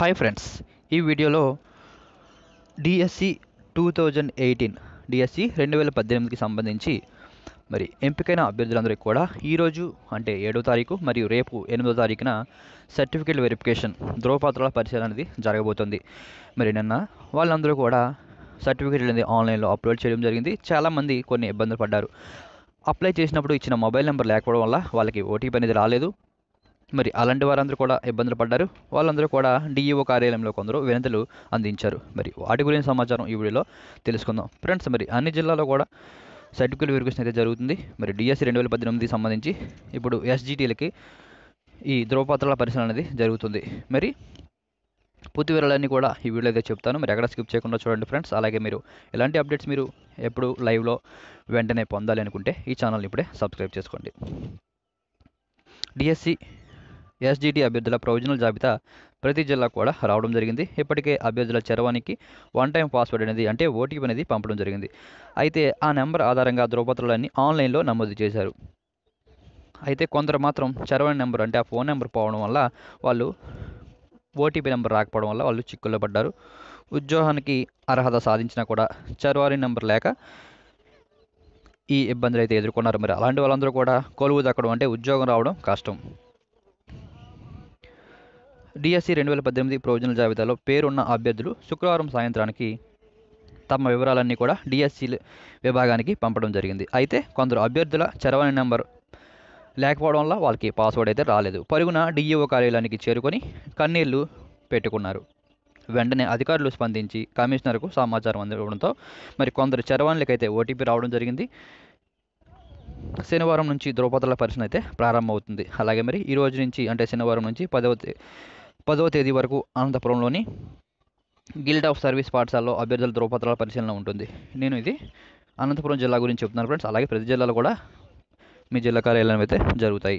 hi friends ఈ వీడియోలో DSC two thousand eighteen DSC రెండు వేల పద్దెనిమిదికి సంబంధించి మరి ఎంపికైన అభ్యర్థులందరికీ కూడా ఈరోజు అంటే ఏడో తారీఖు మరియు రేపు ఎనిమిదో తారీఖున సర్టిఫికేట్ వెరిఫికేషన్ ధ్రువపత్రాల పరిశీలన అనేది జరగబోతుంది మరి నిన్న వాళ్ళందరూ కూడా సర్టిఫికేట్ అనేది ఆన్లైన్లో అప్లోడ్ చేయడం జరిగింది చాలామంది కొన్ని ఇబ్బందులు పడ్డారు అప్లై చేసినప్పుడు ఇచ్చిన మొబైల్ నెంబర్ లేకపోవడం వల్ల వాళ్ళకి ఓటీపీ అనేది రాలేదు మరి అలాంటి వారందరూ కూడా ఇబ్బందులు పడ్డారు వాళ్ళందరూ కూడా డిఈఓ కార్యాలయంలో కొందరు వినతులు అందించారు మరి వాటి గురించి సమాచారం ఈ వీడియోలో తెలుసుకుందాం ఫ్రెండ్స్ మరి అన్ని జిల్లాలో కూడా సర్టిఫికేట్ వెరిఫికేషన్ అయితే జరుగుతుంది మరి డిఎస్సి రెండు వేల పద్దెనిమిదికి సంబంధించి ఇప్పుడు ఎస్జిటీలకి ఈ ధ్రువపత్రాల పరిశీలన అనేది జరుగుతుంది మరి పూర్తి వివరాలన్నీ కూడా ఈ వీడియోలో అయితే చెప్తాను మీరు ఎక్కడ స్కిప్ చేయకుండా చూడండి ఫ్రెండ్స్ అలాగే మీరు ఎలాంటి అప్డేట్స్ మీరు ఎప్పుడు లైవ్లో వెంటనే పొందాలి అనుకుంటే ఈ ఛానల్ని ఇప్పుడే సబ్స్క్రైబ్ చేసుకోండి డిఎస్సి ఎస్జిటి అభ్యర్థుల ప్రొవిజనల్ జాబితా ప్రతి జిల్లా కూడా రావడం జరిగింది ఇప్పటికే అభ్యర్థుల చరవానికి వన్ టైం పాస్వర్డ్ అనేది అంటే ఓటీపీ అనేది పంపడం జరిగింది అయితే ఆ నెంబర్ ఆధారంగా ధ్రువపత్రాలన్నీ ఆన్లైన్లో నమోదు చేశారు అయితే కొందరు మాత్రం చరవాణి నెంబర్ అంటే ఆ ఫోన్ నెంబర్ పోవడం వల్ల వాళ్ళు ఓటీపీ నెంబర్ రాకపోవడం వల్ల వాళ్ళు చిక్కుల్లో పడ్డారు ఉద్యోగానికి అర్హత సాధించినా కూడా చరవాణి నెంబర్ లేక ఈ ఇబ్బందులు అయితే ఎదుర్కొన్నారు మరి అలాంటి వాళ్ళందరూ కూడా కొలువు దక్కడం అంటే ఉద్యోగం రావడం కష్టం డిఎస్సి రెండు వేల పద్దెనిమిది ప్రయోజన జాబితాలో పేరున్న అభ్యర్థులు శుక్రవారం సాయంత్రానికి తమ వివరాలన్నీ కూడా డిఎస్సి విభాగానికి పంపడం జరిగింది అయితే కొందరు అభ్యర్థుల చరవాణి నెంబర్ లేకపోవడం వల్ల వాళ్ళకి పాస్వర్డ్ అయితే రాలేదు పరుగున డిఈఓ కార్యాలయానికి చేరుకొని కన్నీళ్లు పెట్టుకున్నారు వెంటనే అధికారులు స్పందించి కమిషనర్కు సమాచారం అందివ్వడంతో మరి కొందరు చరవాణిలకైతే ఓటీపీ రావడం జరిగింది శనివారం నుంచి ధ్రువపత్రాల పరిశీలన అయితే ప్రారంభమవుతుంది అలాగే మరి ఈ రోజు నుంచి అంటే శనివారం నుంచి పదవ తే పదవ తేదీ వరకు అనంతపురంలోని గిల్డ్ ఆఫ్ సర్వీస్ పాఠశాలలో అభ్యర్థుల ధ్రువపత్రాల పరిశీలన ఉంటుంది నేను ఇది అనంతపురం జిల్లా గురించి చెప్తున్నాను ఫ్రెండ్స్ అలాగే ప్రతి జిల్లాలో కూడా మీ జిల్లా కార్యాలయం అయితే జరుగుతాయి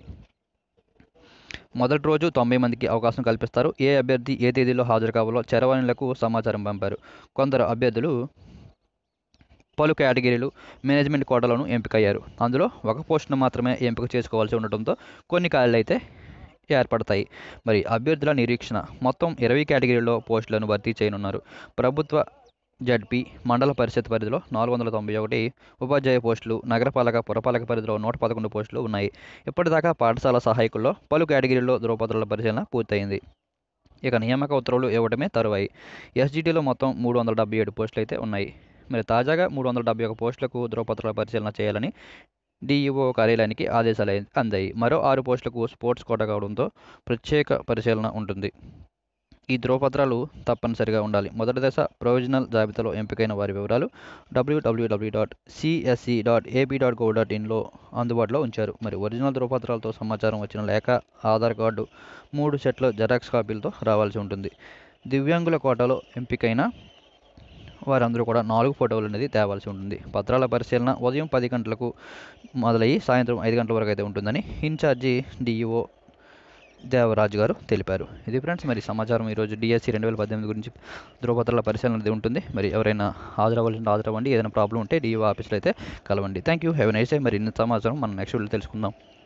మొదటి రోజు తొంభై మందికి అవకాశం కల్పిస్తారు ఏ అభ్యర్థి ఏ తేదీలో హాజరు కావాలో చరవాణిలకు సమాచారం పంపారు కొందరు అభ్యర్థులు పలు కేటగిరీలు మేనేజ్మెంట్ కోటాలను ఎంపికయ్యారు అందులో ఒక పోస్టును మాత్రమే ఎంపిక చేసుకోవాల్సి ఉండటంతో కొన్ని ఖాళీలు అయితే ఏర్పడతాయి మరి అభ్యర్థుల నిరీక్షణ మొత్తం ఇరవై కేటగిరీలో పోస్టులను భర్తీ చేయనున్నారు ప్రభుత్వ జడ్పీ మండల పరిషత్ పరిధిలో నాలుగు వందల తొంభై ఒకటి ఉపాధ్యాయ పోస్టులు నగరపాలక పురపాలక పరిధిలో నూట పదకొండు పోస్టులు ఉన్నాయి ఇప్పటిదాకా పాఠశాల సహాయకుల్లో పలు కేటగిరీల్లో ధ్రువపత్రాల పరిశీలన పూర్తయింది ఇక నియామక ఉత్తర్వులు ఇవ్వడమే తరువాయి ఎస్జిటిలో మొత్తం మూడు వందల డెబ్బై ఏడు పోస్టులు అయితే ఉన్నాయి మరి తాజాగా మూడు వందల డెబ్బై ఒక పోస్టులకు ధ్రువపత్రాల పరిశీలన చేయాలని డిఈఓ కార్యాలయానికి ఆదేశాలు అందాయి మరో ఆరు పోస్టులకు స్పోర్ట్స్ కోట కావడంతో ప్రత్యేక పరిశీలన ఉంటుంది ఈ ధ్రువపత్రాలు తప్పనిసరిగా ఉండాలి మొదటి దశ ప్రొవిజనల్ జాబితాలో ఎంపికైన వారి వివరాలు డబ్ల్యూడబ్ల్యూడబ్ల్యూ dot CSC dot AP dot gov dot ఇన్లో అందుబాటులో ఉంచారు మరి ఒరిజినల్ ధ్రువపత్రాలతో సమాచారం వచ్చిన లేఖ ఆధార్ కార్డు మూడు సెట్ల జెరాక్స్ కాపీలతో రావాల్సి ఉంటుంది దివ్యాంగుల కోటాలో ఎంపికైన వారందరూ కూడా నాలుగు ఫోటోలు అనేది తేవాల్సి ఉంటుంది పత్రాల పరిశీలన ఉదయం పది గంటలకు మొదలయ్యి సాయంత్రం ఐదు గంటల వరకు అయితే ఉంటుందని ఇన్ఛార్జి డిఈఓ దేవరాజు గారు తెలిపారు ఇది ఫ్రెండ్స్ మరి సమాచారం ఈరోజు డిఎస్సి రెండు వేల పద్దెనిమిది గురించి ధ్రువపత్రాల పరిశీలన అనేది ఉంటుంది మరి ఎవరైనా హాజరవ్వాల్సిన హాజరవ్వండి ఏదైనా ప్రాబ్లం ఉంటే డిఓ ఆఫీస్లో అయితే కలవండి thank you have nice day మరి ఇన్ని సమాచారం మనం నెక్స్ట్ వీడియో తెలుసుకుందాం